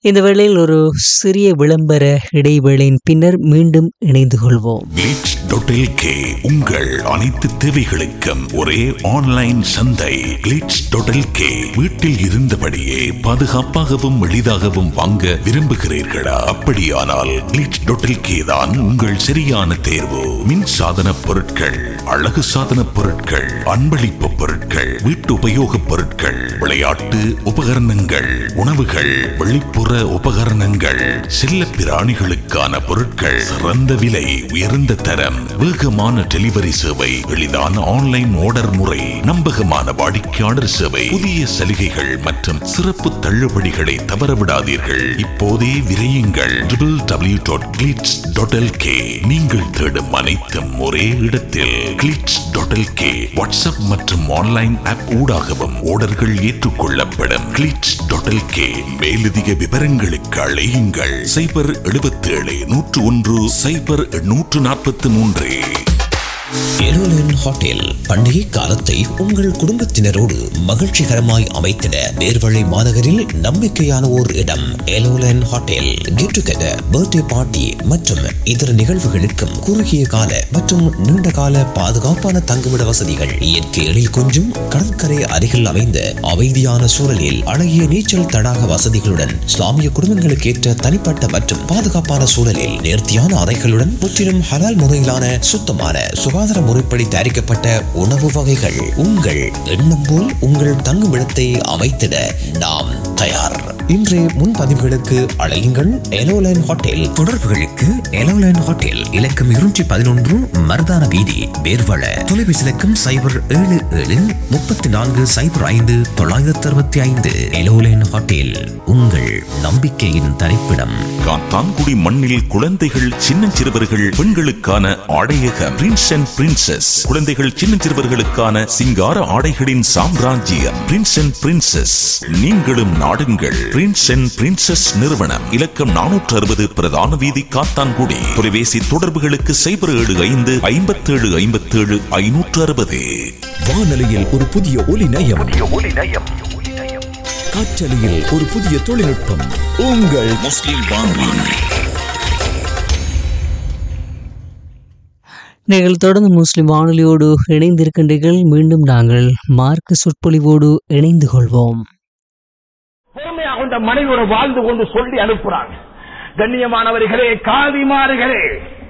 இந்த வேளையில் ஒரு சிறிய விளம்பர இடைவேளையின் பின்னர் மீண்டும் இணைந்து கொள்வோம் கிளிட்ஸ் டாட் கே உங்கள் அனைத்து தேவைகளுக்கும் ஒரே ஆன்லைன் சந்தை கிளிட்ஸ் டாட் கே வீட்டில் இருந்தபடியே பாதுகாப்பாகவும் எளிதாகவும் வாங்க விரும்புகிறீர்களா அப்படியானால் கிளிட்ஸ் டாட் கே தான் உங்கள் சரியான தேர்வு மின் சாதன பொருட்கள் அழகு சாதன பொருட்கள் அன்பளிப்பு பொருட்கள் வீட்டு உபயோகப் பொருட்கள் விளையாட்டு உபகரணங்கள் உணவுகள் வெளிப்புற உபகரணங்கள் செல்ல பிராணிகளுக்கான பொருட்கள் சிறந்த விலை உயர்ந்த தரம் வேகமான டெலிவரி சேவை எளிதான ஆன்லைன் ஆர்டர் முறை நம்பகமான வாடிக்கையாளர் சேவை புதிய சலுகைகள் மற்றும் சிறப்பு தள்ளுபடிகளை தவறவிடாதீர்கள் இப்போதே விரையுங்கள் W dot Glitz dot K நீங்கள் தேடும் அனைத்தும் ஒரே இடத்தில் கிளிட்ஸ் டாட் கே வாட்ஸ்அப் மற்றும் ஆன்லைன் ஆப் ஊடாகவும் ஆர்டர்கள் ஏற்றுக்கொள்ளப்படும் கிளிட்ஸ் டாட் கே மேலதிக விவரங்களுக்கு அழையுங்கள் சைபர் 77 நூற்று ஒன்று சைபர் நூற்று நாற்பத்தி மூன்று எருலன் ஹோட்டல் பண்டிகை காலத்தை உங்கள் குடும்பத்தினரோடு மகிழ்ச்சிகரமாய் அமைத்திட நேர்வழி மாநகரில் நம்பிக்கையான ஓர் இடம் எலோலன் hotel get together birthday party மற்றும் இதர நிகழ்வுகளுக்கும் குறுகிய கால மற்றும் நீண்ட கால பாதுகாப்பான தங்குமிட வசதிகள் இயற்கை எழில் கொஞ்சும் கடற்கரை அருகில் அமைந்த அமைதியான சூழலில் அழகிய நீச்சல் தடாக வசதிகளுடன் இஸ்லாமிய குடும்பங்களுக்கு ஏற்ற தனிப்பட்ட மற்றும் பாதுகாப்பான சூழலில் நேர்த்தியான அறைகளுடன் முற்றிலும் ஹலால் முறையிலான சுத்தமான சுகாதார முறைப்படி தயாரிக்கப்பட்ட உணவு வகைகள் உங்கள் எண்ணம் போல் உங்கள் தங்குமிடத்தை அமைத்திட நாம் தயார் இன்றைய முன்பதிவுகளுக்கு அழையுங்கள் எலோலைன் ஹோட்டல் தொடர்புகளுக்கு எலோலைன் ஹோட்டல் இலக்கம் இருநூற்றி பதினொன்று மருதான வீதி வேர்வள தொலைபேசி இலக்கம் சைபர் ஏழு ஏழு முப்பத்தி நான்கு சைபர் ஐந்து தொள்ளாயிரத்தி அறுபத்தி ஐந்து எலோலைன் ஹோட்டல் உங்கள் நம்பிக்கையின் தரிப்பிடம் காத்தான்குடி மண்ணில் குழந்தைகள் சின்னஞ்சிறுவர்கள் பெண்களுக்கான ஆடையக பிரின்ஸ் அண்ட் பிரின்சஸ் குழந்தைகள் சின்னஞ்சிறுவர்களுக்கான சிங்கார ஆடைகளின் சாம்ராஜ்யம் பிரின்ஸ் அண்ட் பிரின்சஸ் நீங்களும் நாடுங்கள் பிரின்ஸ் அண்ட் பிரின்சஸ் நிறுவனம் இலக்கம் நானூற்று அறுபது பிரதான வீதி காத்தான்குடி தொலைபேசி தொடர்புகளுக்கு சைபர் ஏழு ஐந்து ஐம்பத்தேழு ஐம்பத்தேழு ஐநூற்று அறுபது வானொலியில் ஒரு புதிய ஒலி நயம் காற்றலையில் ஒரு புதிய தொழில்நுட்பம் உங்கள் முஸ்லிம் வானொலி நீங்கள் தொடர்ந்து முஸ்லிம் வானொலியோடு இணைந்திருக்கின்றீர்கள் மீண்டும் நாங்கள் மார்க்க சொற்பொழிவோடு இணைந்து கொள்வோம் பொறுமையாக கொண்ட மனைவியோட வாழ்ந்து கொண்டு சொல்லி அனுப்புறாங்க கண்ணியமானவர்களே காதிமார்களே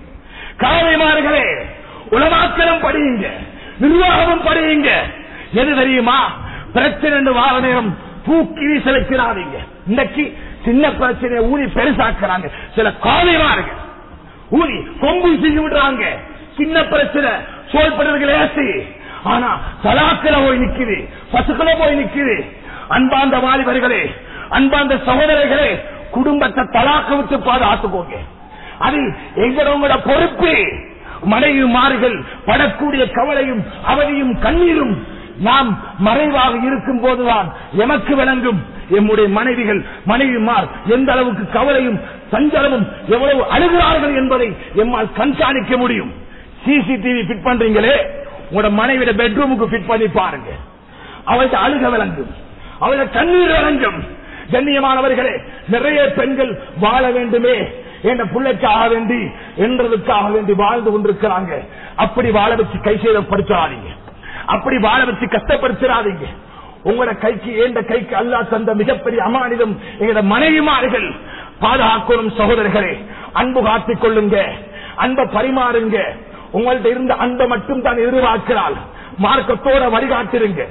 காதிமார்களே உலமாக்களும் படியுங்க நிர்வாகமும் படியுங்க எது தெரியுமா பிரச்சனை வார நேரம் தூக்கி வீச வைக்கிறாதீங்க இன்னைக்கு சின்ன பிரச்சனையை ஊதி பெருசாக்குறாங்க சில காதிமார்கள் ஊதி கொம்பு செஞ்சு விடுறாங்க சின்ன பிரச்சனை சோழ்படுறதுக்கு லேசி ஆனா தலாக்கில போய் நிக்குது பசுக்கள போய் நிக்குது அன்பாந்த வாலிபர்களே அன்பாந்த சகோதரர்களே குடும்பத்தை தலாக்க விட்டு பாதுகாத்துக்கோங்க அது எங்களோட பொறுப்பு மனைவி மாறுகள் படக்கூடிய கவலையும் அவதியும் கண்ணீரும் நாம் மறைவாக இருக்கும் போதுதான் எமக்கு விளங்கும் எம்முடைய மனைவிகள் மனைவிமார் எந்த அளவுக்கு கவலையும் சஞ்சலமும் எவ்வளவு அழுகிறார்கள் என்பதை எம்மால் கண்காணிக்க முடியும் சிசிடிவி ஃபிட் பண்றீங்களே உங்களோட மனைவியோட பெட்ரூமுக்கு ஃபிட் பண்ணி பாருங்க அவளுக்கு அழுக விளங்கும் அவளோட கண்ணீர் விளங்கும் கண்ணியமானவர்களே நிறைய பெண்கள் வாழ வேண்டுமே என்ற பிள்ளைக்காக வேண்டி என்றதுக்காக வேண்டி வாழ்ந்து கொண்டிருக்கிறாங்க அப்படி வாழ வச்சு கை செய்தப்படுத்தாதீங்க அப்படி வாழ வச்சு கஷ்டப்படுத்தாதீங்க உங்களோட கைக்கு ஏண்ட கைக்கு அல்லா தந்த மிகப்பெரிய அமானிதம் எங்களோட மனைவிமார்கள் பாதுகாக்கணும் சகோதரர்களே அன்பு காத்துக் கொள்ளுங்க அன்பை பரிமாறுங்க உங்கள்ட்ட இருந்த அன்பை மட்டும் தான் எதிர்பார்க்கிறாள் மார்க்கத்தோட வழிகாட்டிருங்க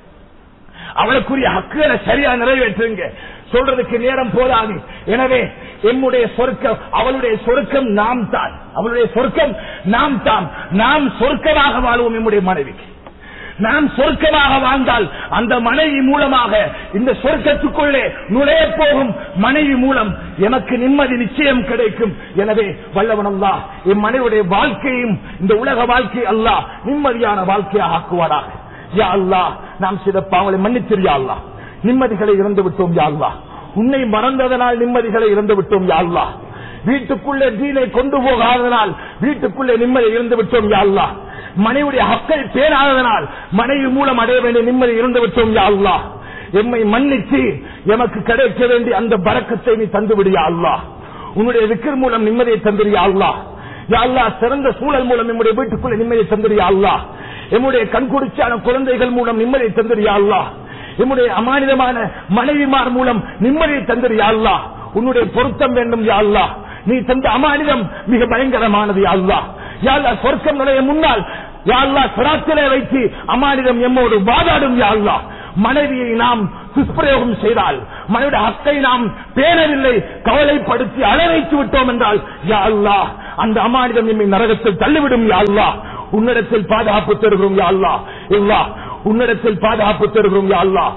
அவளுக்குரிய ஹக்குகளை சரியா நிறைவேற்றுங்க சொல்றதுக்கு நேரம் போதாது எனவே எம்முடைய சொர்க்கம் அவளுடைய சொர்க்கம் நாம் தான் அவளுடைய சொர்க்கம் நாம் தான் நாம் சொர்க்கமாக வாழ்வோம் எம்முடைய மனைவிக்கு நாம் சொர்க்கமாக வாழ்ந்தால் அந்த மனைவி மூலமாக இந்த சொர்க்கத்துக்குள்ளே நுழைய போகும் மனைவி மூலம் எனக்கு நிம்மதி நிச்சயம் கிடைக்கும் எனவே வல்லவன் அல்லா என் மனைவியுடைய வாழ்க்கையும் இந்த உலக வாழ்க்கை அல்லா நிம்மதியான வாழ்க்கையாக ஆக்குவாராக யா அல்லா நாம் சில பாவங்களை மன்னிச்சிரியா அல்லா நிம்மதிகளை இறந்து விட்டோம் யா அல்லா உன்னை மறந்ததனால் நிம்மதிகளை இறந்து விட்டோம் யா அல்லா வீட்டுக்குள்ளே தீனை கொண்டு போகாததனால் வீட்டுக்குள்ளே நிம்மதி இருந்து விட்டோம் யா அல்லா மனைவியுடைய ஹக்கை பேராததனால் மனைவி மூலம் அடைய வேண்டிய நிம்மதி இருந்து விட்டோம் யா அல்லா எம்மை மன்னித்து எமக்கு கிடைக்க வேண்டிய அந்த பறக்கத்தை நீ தந்து விடியா அல்லாஹ் உன்னுடைய விக்கர் மூலம் நிம்மதியை தந்துரியா அல்லாஹ் யா அல்லாஹ் சிறந்த சூழல் மூலம் நம்முடைய வீட்டுக்குள்ள நிம்மதியை தந்துரியா அல்லாஹ் எம்முடைய கண்குடிச்சான குழந்தைகள் மூலம் நிம்மதியை தந்துரியா அல்லாஹ் எம்முடைய அமானிதமான மனைவிமார் மூலம் நிம்மதியை தந்துரியா அல்லாஹ் உன்னுடைய பொருத்தம் வேண்டும் யா அல்லாஹ் நீ தந்த அமானிதம் மிக பயங்கரமானது யா அல்லாஹ் யா அல்லாஹ் சொர்க்கம் நுழைய முன்னால் யா அல்லாஹ் சிராத்திலே வைத்து அமானிதம் எம்மோடு வாதாடும் யா அல்லாஹ் மனைவியை நாம் துஷ்பிரயோகம் செய்தால் மனைவிட ஹக்கை நாம் பேணவில்லை கவலைப்படுத்தி அழ வைத்து விட்டோம் என்றால் யா அல்லாஹ் அந்த அமானிதம் எம்மை நரகத்தில் தள்ளிவிடும் யா அல்லாஹ் உன்னிடத்தில் பாதுகாப்பு தருகிறோம் யா அல்லாஹ் இல்லா உன்னிடத்தில் பாதுகாப்பு தருகிறோம் யா அல்லாஹ்